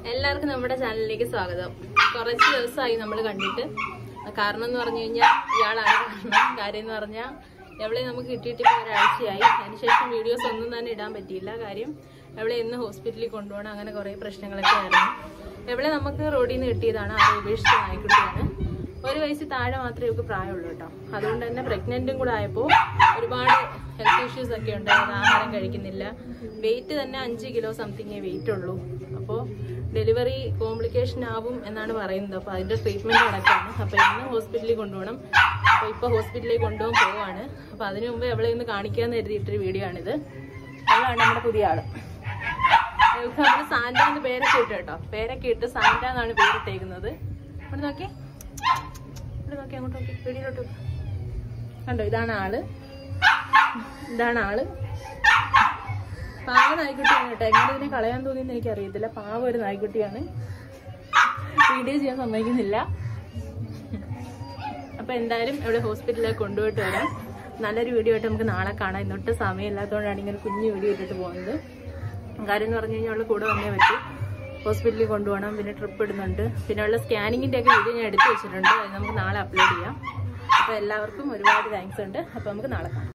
എല്ലാവർക്കും നമ്മുടെ ചാനലിലേക്ക് സ്വാഗതം കുറച്ച് ദിവസമായി നമ്മൾ കണ്ടിട്ട് കാരണം എന്ന് പറഞ്ഞു കഴിഞ്ഞാൽ ഇയാളാണ് കാരണം കാര്യം എന്ന് പറഞ്ഞാൽ എവളെ നമുക്ക് കിട്ടിയിട്ട് ഇപ്പോൾ ഒരാഴ്ചയായി അതിനുശേഷം വീഡിയോസ് ഒന്നും തന്നെ ഇടാൻ പറ്റിയില്ല കാര്യം എവളെ ഇന്ന് ഹോസ്പിറ്റലിൽ കൊണ്ടുപോകണം അങ്ങനെ കുറേ പ്രശ്നങ്ങളൊക്കെ ആയിരുന്നു എവളെ നമുക്ക് റോഡിൽ നിന്ന് കിട്ടിയതാണ് അത് ഉപേക്ഷിച്ച നായ്ക്കുട്ടിയാണ് ഒരു വയസ്സിൽ താഴെ മാത്രമേ ഇവർക്ക് പ്രായമുള്ളൂ കേട്ടോ അതുകൊണ്ട് തന്നെ പ്രഗ്നന്റും കൂടെ ആയപ്പോൾ ഒരുപാട് ഹെൽത്ത് ഇഷ്യൂസ് ഒക്കെ ഉണ്ടായിരുന്നു ആഹാരം കഴിക്കുന്നില്ല വെയിറ്റ് തന്നെ അഞ്ച് കിലോ സംതിങ്ങേ വെയിറ്റ് ഉള്ളൂ അപ്പോൾ ഡെലിവറി കോംപ്ലിക്കേഷൻ ആവും എന്നാണ് പറയുന്നത് അപ്പോൾ അതിന്റെ ട്രീറ്റ്മെന്റ് നടക്കാണ് അപ്പോൾ ഇന്ന് ഹോസ്പിറ്റലിൽ കൊണ്ടുപോകണം അപ്പോൾ ഇപ്പോൾ ഹോസ്പിറ്റലിൽ കൊണ്ടുപോകാൻ പോവാണ് അപ്പോൾ അതിനു മുമ്പ് എവളെ ഒന്ന് കാണിക്കാന്ന് കരുതിയിട്ടൊരു വീഡിയോ ആണിത് അവളാണ് നമ്മുടെ പുതിയ ആള് ഇവൾക്ക് നമ്മള് സാന്റ എന്ന് പേരൊക്കെ ഇട്ടു കേട്ടോ പേരൊക്കെ ഇട്ട് സാന്റ എന്നാണ് പേരിട്ടേക്കുന്നത് ഇവിടെ നോക്കിയേ ഇവിടെ നോക്കി അങ്ങോട്ട് നോക്കി വീടിലോട്ട് നോക്ക്. കണ്ടോ ഇതാണ് ആള് ഇതാണ് ആള് പാവ നായ്ക്കുട്ടിയാണ് കേട്ടോ എങ്ങനെ ഇതിനെ കളയാൻ തോന്നിയെന്ന് എനിക്ക് അറിയത്തില്ല പാവ ഒരു നായ്ക്കുട്ടിയാണ് വീഡിയോ ചെയ്യാൻ സമ്മതിക്കുന്നില്ല അപ്പൊ എന്തായാലും ഇവിടെ ഹോസ്പിറ്റലിലേക്ക് കൊണ്ടുപോയിട്ട് വരാം നല്ലൊരു വീഡിയോ ആയിട്ട് നമുക്ക് നാളെ കാണാം ഇന്നൊട്ട് സമയമില്ലാത്തതുകൊണ്ടാണ് ഇങ്ങനെ കുഞ്ഞു വീഡിയോ ഇട്ടിട്ട് പോകുന്നത് കാര്യം എന്ന് പറഞ്ഞു കഴിഞ്ഞാൽ അവള് കൂടെ വന്നേ പറ്റൂ ഹോസ്പിറ്റലിൽ കൊണ്ടുപോകണം പിന്നെ ട്രിപ്പ് ഇടുന്നുണ്ട് പിന്നെ ഉള്ള സ്കാനിങ്ങിന്റെ ഒക്കെ വീഡിയോ ഞാൻ എടുത്തു വെച്ചിട്ടുണ്ട് അത് നമുക്ക് നാളെ അപ്ലോഡ് ചെയ്യാം അപ്പൊ എല്ലാവർക്കും ഒരുപാട് താങ്ക്സ് ഉണ്ട് അപ്പൊ നമുക്ക് നാളെ കാണാം